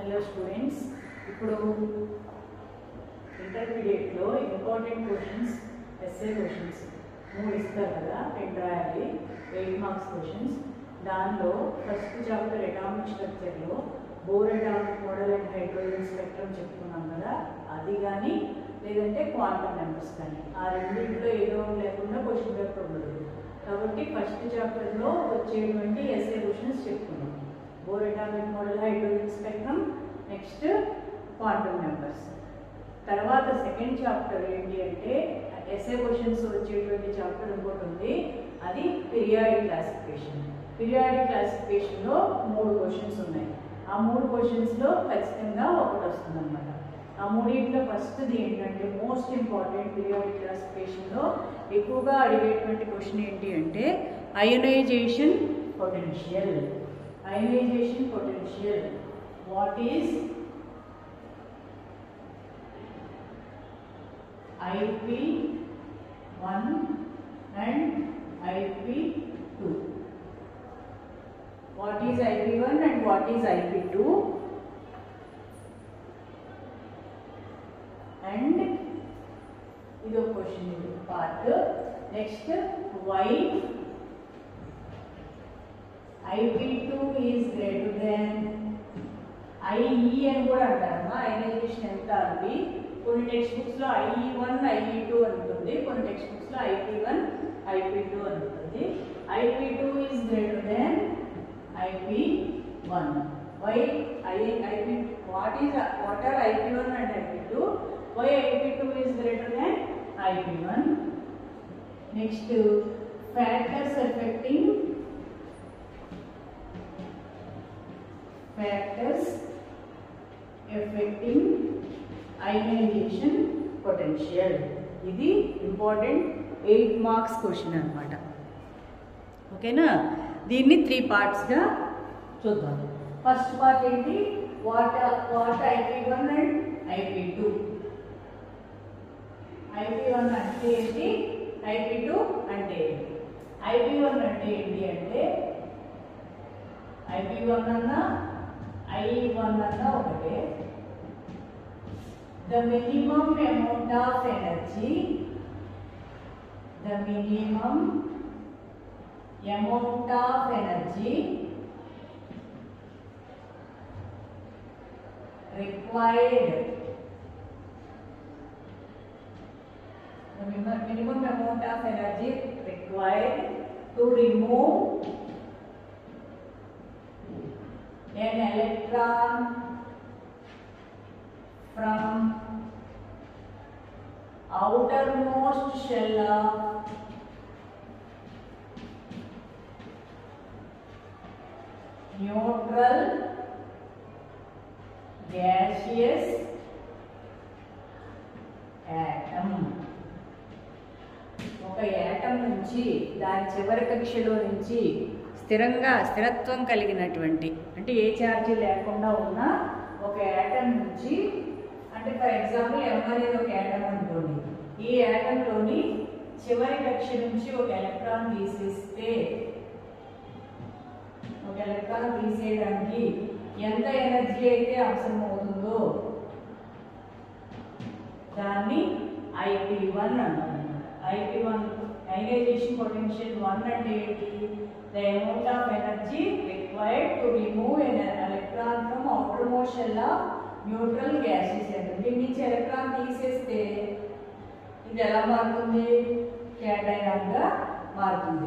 Hello students ఇప్పుడు ఇంటర్మీడియట్లో important questions SA questions మూడు ఇస్తారు కదా రెండు రాయాలి ఎయిట్ మార్క్స్ క్వశ్చన్స్ దానిలో ఫస్ట్ చాప్టర్ ఎటామిక్ స్ట్రక్చర్లో Bohr atomic model and hydrogen spectrum చెప్పుకున్నాం కదా అది కానీ లేదంటే క్వాంటమ్ నెంబర్స్ కానీ ఆ రెండింటిలో ఏదో ఒకటి లేకుండా క్వశ్చన్ పేపర్ ఉండదు కాబట్టి ఫస్ట్ చాప్టర్లో వచ్చేటువంటి ఎస్ఏ క్వశ్చన్స్ చెప్పుకున్నాం Bohr atomic model hydrogen spectrum next quantum numbers తర్వాత సెకండ్ చాప్టర్ ఏంటి అంటే ఎస్ఏ క్వశ్చన్స్ వచ్చేటువంటి చాప్టర్ ఇంకోటి ఉంది అది పీరియాడిక్ క్లాసిఫికేషన్ పీరియాడిక్ క్లాసిఫికేషన్లో మూడు క్వశ్చన్స్ ఉన్నాయి ఆ మూడు క్వశ్చన్స్లో ఖచ్చితంగా ఒకటి వస్తుంది అనమాట ఆ మూడింటిలో ఫస్ట్ది ఏంటంటే మోస్ట్ ఇంపార్టెంట్ పీరియాడిక్ క్లాసిఫికేషన్లో ఎక్కువగా అడిగేటువంటి క్వశ్చన్ ఏంటి అంటే ionization potential ionization potential what is IP1 and IP2. What is IP1 and what is IP2? And ఇది ఒక క్వశ్చన్ ఇది part next why IP2 is greater than IE అని కూడా అంటారమ్మా ఐనైజేషన్ ఎంత అది కొన్ని టెక్స్ట్ బుక్స్ లో ఐఈ వన్ ఐఈ టూ ఉంటుంది కొన్ని టెక్స్ట్ బుక్స్ లో ఐపీ వన్ ఐపీ టూ అని ఉంటుంది IP two is greater than IP one why I IP what is what are IP one and IP two why IP two is greater than IP one next factors affecting factors affecting ionization potential ఇది important eight marks question అనమాట ఓకేనా దీన్ని three పార్ట్స్గా చూద్దాం first part ఏంటి what what IP one and IP two IP one అంటే ఏంటి IP two అంటే ఏంటి ఐపీ వన్ అంటే ఏంటి అంటే ఐపీ వన్ అన్నా ఐ వన్ అన్నా ఒకటే the minimum amount of energy the minimum amount of energy required the minimum minimum amount of energy required to remove an electron from outermost shell of neutral gaseous atom ఒక atom నుంచి దాని చివరి కక్షలో నుంచి స్థిరంగా స్థిరత్వం కలిగినటువంటి అంటే ఏ ఛార్జీ లేకుండా ఉన్న ఒక యాటం నుంచి అంటే ఫర్ ఎగ్జాంపుల్ ఎం అనేది ఒక యాటం అనుకోండి ఈ యాటంలోని చివరి కక్ష నుంచి ఒక ఎలక్ట్రాన్ తీసేస్తే ఒక ఎలక్ట్రాన్ తీసేయడానికి ఎంత ఎనర్జీ అయితే అవసరం అవుతుందో దాన్ని ఐపీ వన్ అంటారు IP one ionization potential one అంటే ఏంటి the amount of energy required to remove an electron from outer motion of neutral gases అంటే దీని నుంచి ఎలక్ట్రాన్ తీసేస్తే ఇది ఎలా మారుతుంది కేటయాన్గా మారుతుంది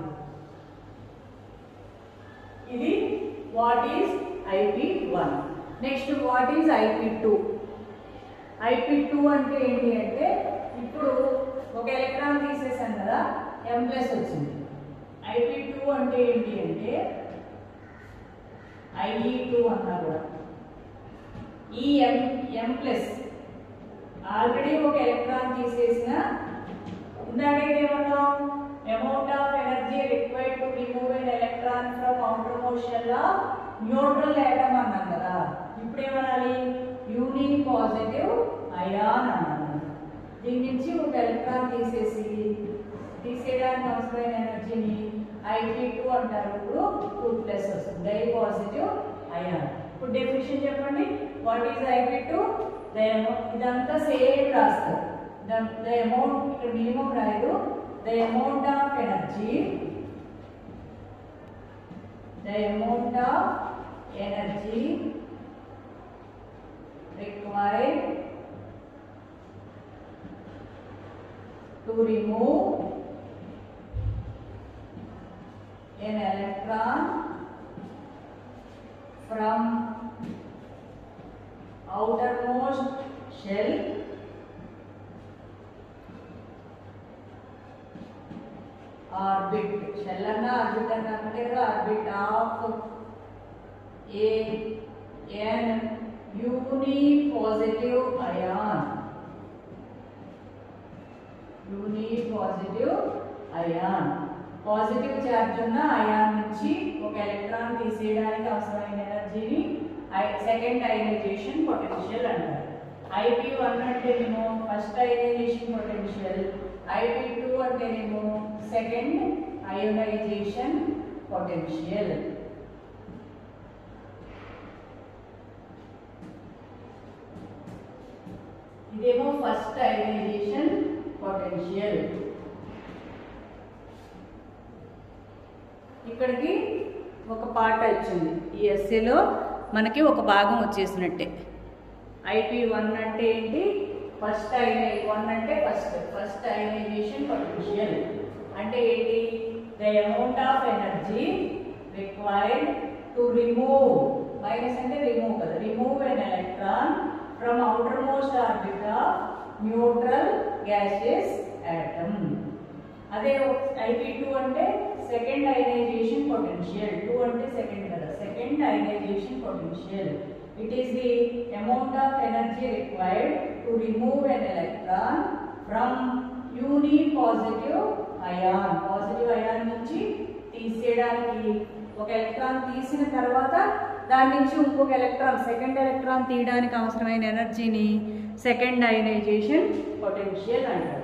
ఇది what is IP one next what is IP two IP two అంటే ఏంటి అంటే ఇప్పుడు ఒక ఎలక్ట్రాన్ తీసేసాను కదా ఎం ప్లస్ వచ్చింది ఐపీ టూ అంటే ఏంటి అంటే ఐఈ టూ అన్నా కూడా ఈ ఎం ఎం ప్లస్ ఆల్రెడీ ఒక ఎలక్ట్రాన్ తీసేసిన ఇందాక ఏమన్నాం amount of energy required to remove an electron from outer motion లో న్యూట్రల్ యాటమ్ అన్నాం కదా ఇప్పుడు ఏమనాలి యూని పాజిటివ్ అయాన్ అన్నాను దీని నుంచి ఒక ఎలక్ట్రాన్ తీసేసి తీసేయడానికి అవసరమైన ఎనర్జీని ఐపీ టూ అంటారు ఇప్పుడు టూ ప్లస్ వస్తుంది డై పాజిటివ్ అయాన్ ఇప్పుడు డెఫినేషన్ చెప్పండి what is IP two the ఇదంతా సేమ్ రాస్తారు ద అమౌంట్ ఇక్కడ మినిమం రాయదు the amount of energy the amount of energy required to remove an electron from outermost shell orbit shell అన్న orbit అన్న అంటే orbit of a n unipositive ion unipositive ion positive charge ఉన్న ion నుంచి ఒక electron తీసేయడానికి అవసరమైన ఎనర్జీని second ionization potential అంటారు ఐపీ వన్ అంటేనేమో first ionization potential IP two అంటేనేమో సెకండ్ అయోనైజేషన్ పొటెన్షియల్ ఇదేమో ఫస్ట్ అయనైజేషన్ పొటెన్షియల్ ఇక్కడికి ఒక పార్ట్ వచ్చింది ఈ ఎస్ఏలో మనకి ఒక భాగం వచ్చేసినట్టే ఐపీ వన్ అంటే ఏంటి ఫస్ట్ ఐనై వన్ అంటే ఫస్ట్ ఫస్ట్ అయనైజేషన్ పొటెన్షియల్ అంటే ఏంటి the amount of energy required to remove minus అంటే రిమూవ్ కదా remove an electron from outermost orbit of neutral gases atom అదే ఐపీ టూ అంటే సెకండ్ అయనైజేషన్ పొటెన్షియల్ టూ అంటే second కదా second ionization potential it is the amount of energy required to remove an electron from unipositive ion positive ion నుంచి తీసేయడానికి ఒక electron తీసిన తర్వాత దాని నుంచి ఇంకొక ఎలక్ట్రాన్ సెకండ్ ఎలక్ట్రాన్ తీయడానికి అవసరమైన ఎనర్జీని సెకండ్ అయనైజేషన్ పొటెన్షియల్ అంటారు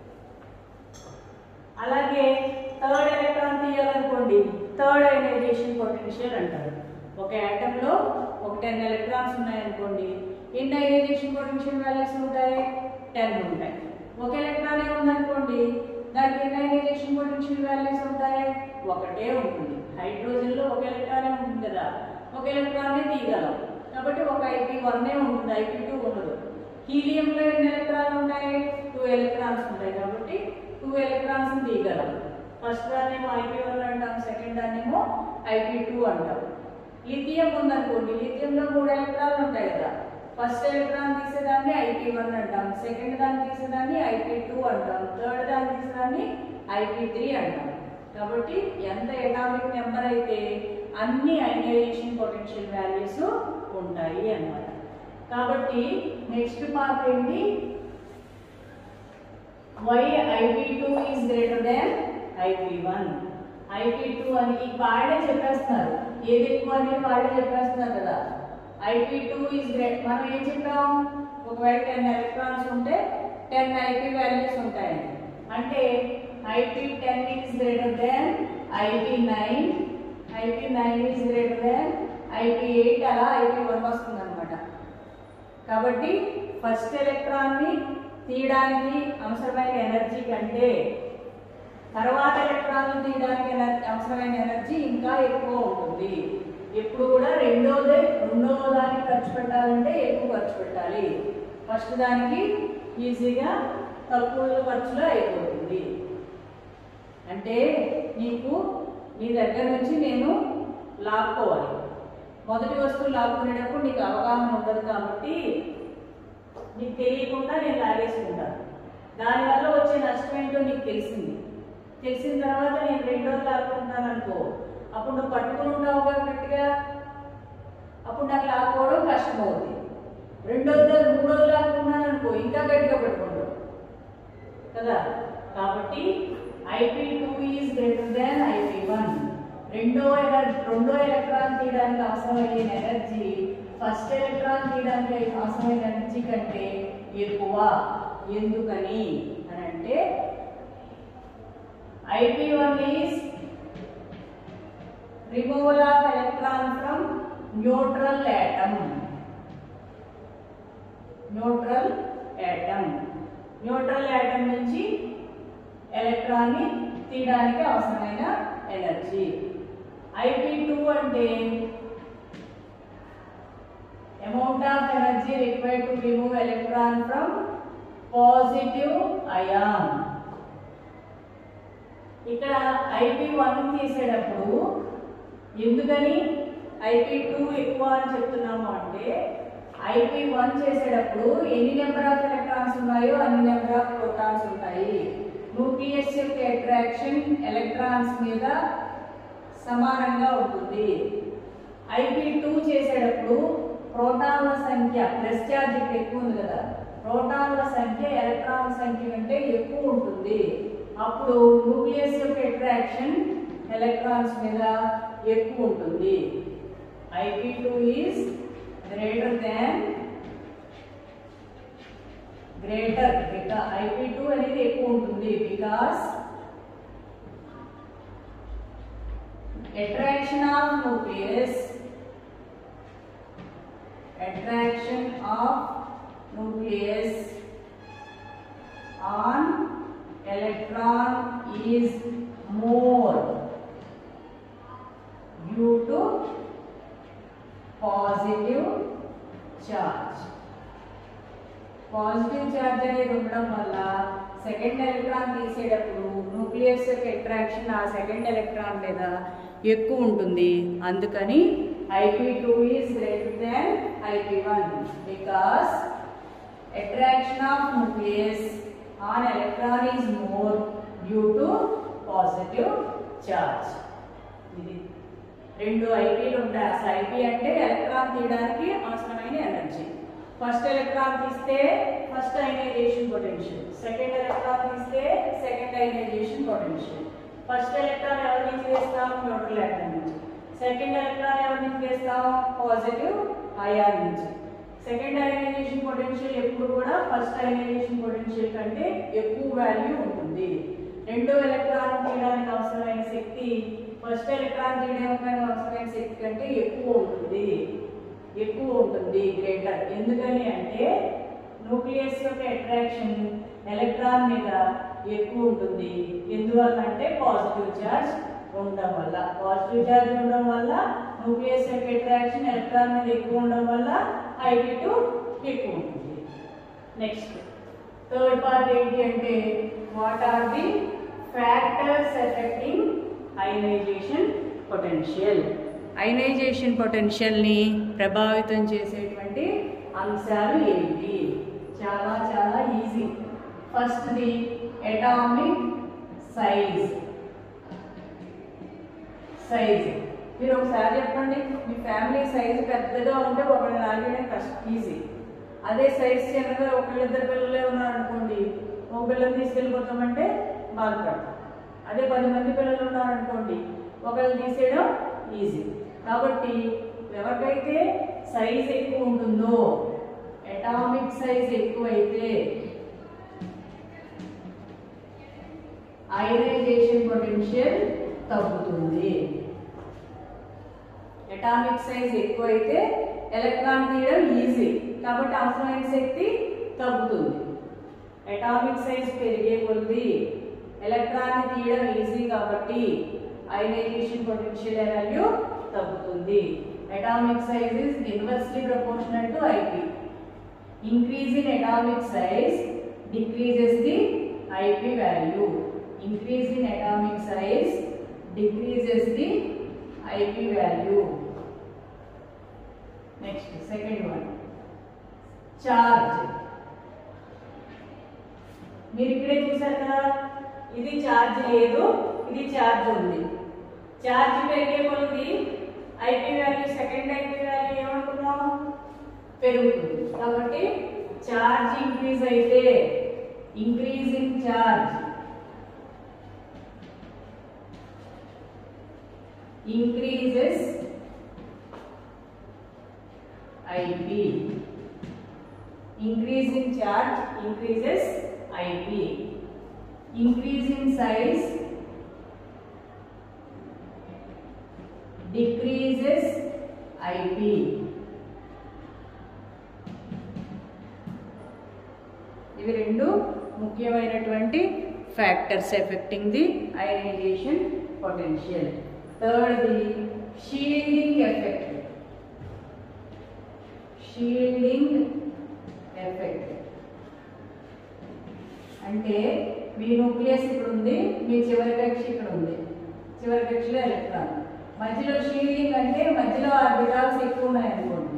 అలాగే థర్డ్ ఎలక్ట్రాన్ తీయాలనుకోండి థర్డ్ అయనైజేషన్ పొటెన్షియల్ అంటారు ఒక ఆటంలో ఒక టెన్ ఎలక్ట్రాన్స్ ఉన్నాయనుకోండి ఎన్ని అయనైజేషన్ పొటెన్షియల్ వాల్యూస్ ఉంటాయి టెన్ ఉంటాయి ఒక ఎలక్ట్రాన్ ఉందనుకోండి దానికి ఎన్ని అయనైజేషన్ పొటెన్షియల్ వాల్యూస్ ఉంటాయి ఒకటే ఉంటుంది హైడ్రోజన్లో ఒక ఎలక్ట్రానే ఉంటుంది కదా ఒక ఎలక్ట్రాన్నే తీయగలం కాబట్టి ఒక ఐపీ వన్నే ఉంటుంది ఐపీ టూ ఉండదు హీలియంలో ఎన్ని ఎలక్ట్రాన్లు ఉంటాయి టూ ఎలక్ట్రాన్స్ ఉంటాయి కాబట్టి టూ ఎలక్ట్రాన్స్ తీయగలం ఫస్ట్ దాన్నేమో ఐపీ వన్ అంటాం సెకండ్ దాన్నేమో ఐపీ టూ అంటాం లిథియం ఉందనుకోండి లిథియంలో మూడు ఎలక్ట్రాన్లు ఉంటాయి కదా ఫస్ట్ ఎలక్ట్రాన్ తీసేదాన్ని ఐపీ వన్ అంటాం సెకండ్ దాన్ని తీసేదాన్ని ఐపీ టూ అంటాం థర్డ్ దాన్ని తీసేదాన్ని ఐపీ త్రీ అంటాం కాబట్టి ఎంత ఎటామిక్ నెంబర్ అయితే అన్ని అయనైజేషన్ పొటెన్షియల్ వాల్యూస్ ఉంటాయి అన్నమాట కాబట్టి నెక్స్ట్ పార్ట్ ఏంటి why IP two is greater than IP one IP two అని ఈ వాళ్ళే చెప్పేస్తున్నారు ఏది ఎక్కువ అనేది వాళ్ళే చెప్పేస్తున్నారు కదా ఐపీ టూ ఈజ్ గ్రేట్ మనం ఏం చెప్పాం ఒకవేళ టెన్ ఎలక్ట్రాన్స్ ఉంటే టెన్ ఐపీ వాల్యూస్ ఉంటాయండి అంటే IP ten is greater than IP nine IP nine is greater than IP eight అలా ఐపీ వన్ వస్తుంది అనమాట కాబట్టి ఫస్ట్ ఎలక్ట్రాన్ని తీయడానికి అవసరమైన ఎనర్జీ కంటే తర్వాత ఎలక్ట్రాన్లు తీయడానికి ఎనర్జీ అవసరమైన ఎనర్జీ ఇంకా ఎక్కువ ఉంటుంది ఎప్పుడు కూడా రెండోదే రెండో దానికి ఖర్చు పెట్టాలంటే ఎక్కువ ఖర్చు పెట్టాలి ఫస్ట్ దానికి ఈజీగా తక్కువ ఖర్చులో అయిపోతుంది అంటే నీకు నీ దగ్గర నుంచి నేను లాక్కోవాలి మొదటి వస్తువు లాక్కునేటప్పుడు నీకు అవగాహన ఉండదు కాబట్టి నీకు తెలియకుండా నేను లాగేసుకుంటాను దానివల్ల వచ్చే నష్టం ఏంటో నీకు తెలిసింది తెలిసిన తర్వాత నేను రెండోది లాక్కుంటాను అనుకో అప్పుడు నువ్వు పట్టుకుని ఉంటావు కదా గట్టిగా అప్పుడు నాకు లాక్కోవడం కష్టం అవుతుంది రెండోది మూడోది లాక్కున్నాను అనుకో ఇంకా గట్టిగా పట్టుకుంటావు కదా కాబట్టి IP two is greater than IP one రెండో ఎనర్జీ రెండో ఎలక్ట్రాన్ తీయడానికి అవసరమయ్యే ఎనర్జీ ఫస్ట్ ఎలక్ట్రాన్ తీయడానికి అవసరమైన ఎనర్జీ కంటే ఎక్కువ ఎందుకని అని అంటే IP one is removal of electron from neutral atom neutral atom neutral atom నుంచి ఎలక్ట్రాన్ని తీయడానికి అవసరమైన ఎనర్జీ ఐపీ టూ అంటే amount of energy required to remove electron from positive ion ఇక్కడ ఐపీ వన్ తీసేటప్పుడు ఎందుకని ఐపీ టూ ఎక్కువ అని చెప్తున్నాము అంటే ఐపీ వన్ చేసేటప్పుడు ఎన్ని నెంబర్ ఆఫ్ ఎలక్ట్రాన్స్ ఉన్నాయో అన్ని నెంబర్ ఆఫ్ ప్రోటాన్స్ ఉంటాయి న్యూక్లియస్ యొక్క అట్రాక్షన్ ఎలక్ట్రాన్స్ మీద సమానంగా ఉంటుంది ఐపీ టూ చేసేటప్పుడు ప్రోటాన్ల సంఖ్య ప్లస్ ఛార్జ్ ఇక్కడ ఎక్కువ ఉంది కదా ప్రోటాన్ల సంఖ్య ఎలక్ట్రాన్ల సంఖ్య కంటే ఎక్కువ ఉంటుంది అప్పుడు న్యూక్లియస్ యొక్క అట్రాక్షన్ ఎలక్ట్రాన్స్ మీద ఎక్కువ ఉంటుంది IP two is greater than greater IP two అనేది ఎక్కువ ఉంటుంది because attraction of nucleus attraction of nucleus on electron is more due to positive charge positive charge అనేది ఉండడం వల్ల సెకండ్ ఎలక్ట్రాన్ తీసేటప్పుడు న్యూక్లియస్ యొక్క అట్రాక్షన్ ఆ సెకండ్ ఎలక్ట్రాన్ మీద ఎక్కువ ఉంటుంది అందుకని IP two is greater than IP one because attraction of nucleus on electron is more due to positive charge ఇది రెండు ఐపీలు ఉంటాయి అసలు ఐపీ అంటే ఎలక్ట్రాన్ తీయడానికి అవసరమైన ఎనర్జీ ఫస్ట్ ఎలక్ట్రాన్ తీస్తే first ionization potential second electron తీస్తే second ionization potential first electron ఎవరి నుంచి తీస్తాం న్యూట్రల్ యాటమ్ నుంచి సెకండ్ ఎలక్ట్రాన్ ఎవరి నుంచి తీస్తాం పాజిటివ్ అయాన్ నుంచి సెకండ్ అయనైజేషన్ పొటెన్షియల్ ఎప్పుడు కూడా ఫస్ట్ అయనైజేషన్ పొటెన్షియల్ కంటే ఎక్కువ వాల్యూ ఉంటుంది రెండో ఎలక్ట్రాన్ తీయడానికి అవసరమైన శక్తి ఫస్ట్ ఎలక్ట్రాన్ తీయడానికి అవసరమైన శక్తి కంటే ఎక్కువ ఉంటుంది ఎక్కువ ఉంటుంది గ్రేటర్ ఎందుకని అంటే న్యూక్లియస్ యొక్క అట్రాక్షన్ ఎలక్ట్రాన్ మీద ఎక్కువ ఉంటుంది ఎందువల్ల అంటే పాజిటివ్ చార్జ్ ఉండడం వల్ల పాజిటివ్ చార్జ్ ఉండడం వల్ల న్యూక్లియస్ యొక్క అట్రాక్షన్ ఎలక్ట్రాన్ మీద ఎక్కువ ఉండడం వల్ల ఐపీ టూ ఎక్కువ ఉంటుంది నెక్స్ట్ థర్డ్ పార్ట్ ఏంటి అంటే what are the factors affecting ionization potential ionization పొటెన్షియల్ని ప్రభావితం చేసేటువంటి అంశాలు ఏంటి చాలా చాలా ఈజీ ఫస్ట్ది ఎటామిక్ సైజ్ సైజ్ మీరు ఒకసారి చెప్పండి మీ ఫ్యామిలీ సైజ్ పెద్దగా ఉంటే ఒకరిని లాగేయడం కష్టం ఈజీ అదే సైజ్ చిన్నగా ఒకళ్ళిద్దరు పిల్లలే ఉన్నారనుకోండి ఒక పిల్లలు తీసుకెళ్ళిపోతామంటే బాధపడతాం అదే పది మంది పిల్లలు ఉన్నారనుకోండి ఒకళ్ళు తీసేయడం ఈజీ కాబట్టి ఎవరికైతే సైజ్ ఎక్కువ ఉంటుందో అటామిక్ సైజ్ ఎక్కువైతే అయనైజేషన్ పొటెన్షియల్ తగ్గుతుంది అటామిక్ సైజ్ ఎక్కువైతే ఎలక్ట్రాన్ తీయడం ఈజీ కాబట్టి అవసరమైన శక్తి తగ్గుతుంది అటామిక్ సైజ్ పెరిగే కొద్ది ఎలక్ట్రాన్ తీయడం ఈజీ కాబట్టి అయనైజేషన్ పొటెన్షియల్ వాల్యూ తగ్గుతుంది atomic size is inversely proportional to IP increase in atomic size decreases the IP value. Increase in atomic size decreases the IP value. Next, second one. Charge. మీరు ఇక్కడే చూసారు కదా ఇది charge లేదు ఇది charge ఉంది charge పెరిగే కొలది IP value second IP value ఏమనుకున్నాం పెరుగుతుంది కాబట్టి ఛార్జ్ ఇంక్రీజ్ అయితే increase in charge increases IP increase in charge increases IP increase in size decreases IP ఇవి రెండు ముఖ్యమైనటువంటి factors affecting the ionization potential third the shielding effect shielding effect అంటే మీ nucleus ఇక్కడ ఉంది మీ చివరి కక్ష ఇక్కడ ఉంది చివరి కక్షలో ఎలక్ట్రాన్ మధ్యలో షీల్డింగ్ అంటే మధ్యలో ఆర్బిటాల్స్ ఎక్కువ ఉన్నాయనుకోండి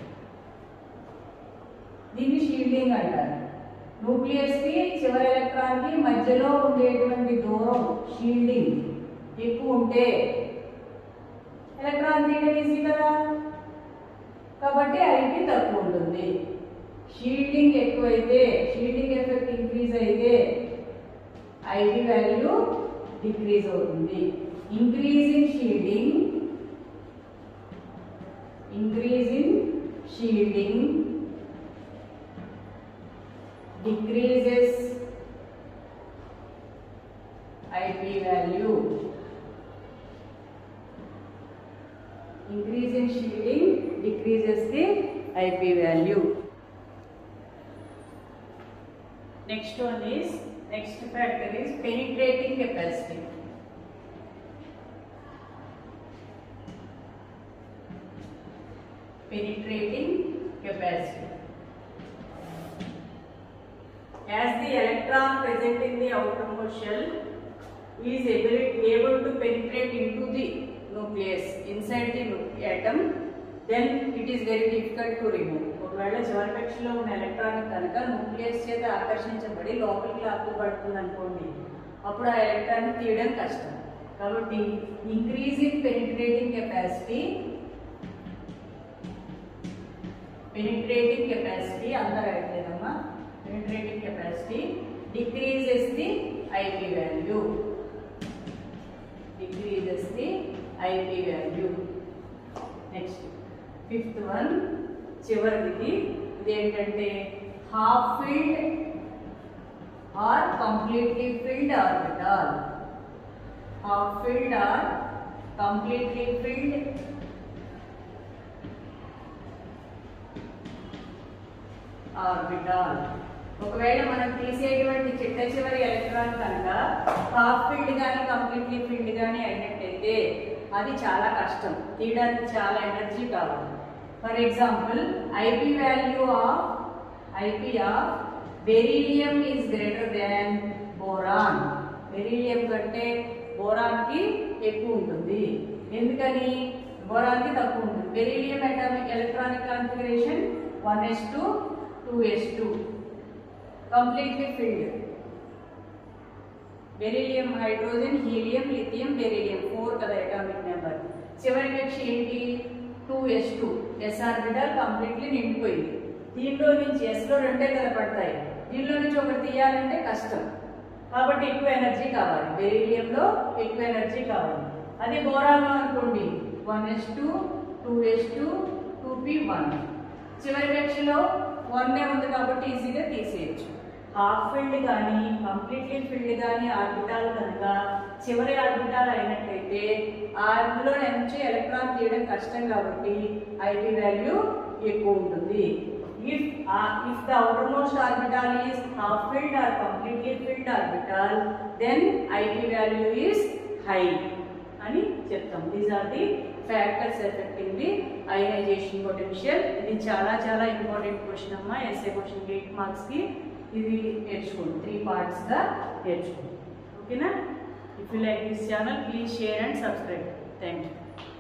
దీన్ని షీల్డింగ్ అంటారు న్యూక్లియస్ కి చివరి ఎలక్ట్రాన్ కి మధ్యలో ఉండేటువంటి దూరం షీల్డింగ్ ఎక్కువ ఉంటే ఎలక్ట్రాన్ తీయడం ఈజీ కదా కాబట్టి ఐపీ తక్కువ ఉంటుంది షీల్డింగ్ ఎక్కువైతే షీల్డింగ్ ఎఫెక్ట్ ఇంక్రీజ్ అయితే ఐపీ వాల్యూ డిక్రీజ్ అవుతుంది increase in shielding increase in shielding decreases IP value. Increase in shielding decreases the IP value. Next one is, next factor is penetrating capacity. Penetrating capacity. As the electron present in the outermost shell is able, able to penetrate into the nucleus inside the nu- atom, then it is very difficult to remove. ఒకవేళ చివరి కక్షలో ఉన్న electron కనుక nucleus చేత ఆకర్షించబడి లోపలికి లాక్కుపడుతుంది అనుకోండి అప్పుడు ఆ ఎలక్ట్రాన్ తీయడం కష్టం కాబట్టి increase in penetrating capacity penetrating capacity అందరూ అయిపోయిందమ్మా penetrating capacity decreases the IP value. Decreases the IP value. Next, fifth one, చివరిది ఇది ఏంటంటే half filled or completely filled orbital half filled or completely filled orbital ఒకవేళ మనం తీసేటువంటి చిట్ట చివరి ఎలక్ట్రాన్ కనుక హాఫ్ ఫీల్డ్ కానీ కంప్లీట్లీ ఫీల్డ్ కానీ అయినట్టయితే అది చాలా కష్టం తీయడానికి చాలా ఎనర్జీ కావాలి for example IP value of IP of beryllium is greater than boron beryllium కంటే బోరాన్కి ఎక్కువ ఉంటుంది ఎందుకని బోరాన్కి తక్కువ ఉంటుంది beryllium atomic electronic configuration one s two two s two completely field beryllium hydrogen helium lithium beryllium four కదా atomic number చివరి కక్ష ఏంటి two s two s orbital completely నిండిపోయింది దీనిలో నుంచి ఎస్లో రెండే కదా పడతాయి దీనిలో నుంచి ఒకటి తీయాలంటే కష్టం కాబట్టి ఎక్కువ ఎనర్జీ కావాలి బెరీలియంలో ఎక్కువ ఎనర్జీ కావాలి అదే బోరాన్లో అనుకోండి one s two two s two two p one చివరి కక్షలో వన్నే ఉంది కాబట్టి ఈజీగా తీసేయచ్చు హాఫ్ ఫీల్డ్ కానీ కంప్లీట్లీ ఫీల్డ్ కానీ ఆర్బిటాల్ కనుక చివరి ఆర్బిటాల్ అయినట్లయితే అందులో నుంచి ఎలక్ట్రాన్ తీయడం కష్టం కాబట్టి ఐపీ వాల్యూ ఎక్కువ ఉంటుంది if if the outermost orbital is half filled or completely filled orbital then IP value is high అని చెప్తాం these are the factors affecting the ionization potential ఇది చాలా చాలా ఇంపార్టెంట్ క్వశ్చన్ అమ్మా ఎస్ఏ క్వశ్చన్ ఎయిట్ మార్క్స్కి ఇది నేర్చుకోండి త్రీ పార్ట్స్గా నేర్చుకోండి ఓకేనా if you like this channel please share and subscribe thank you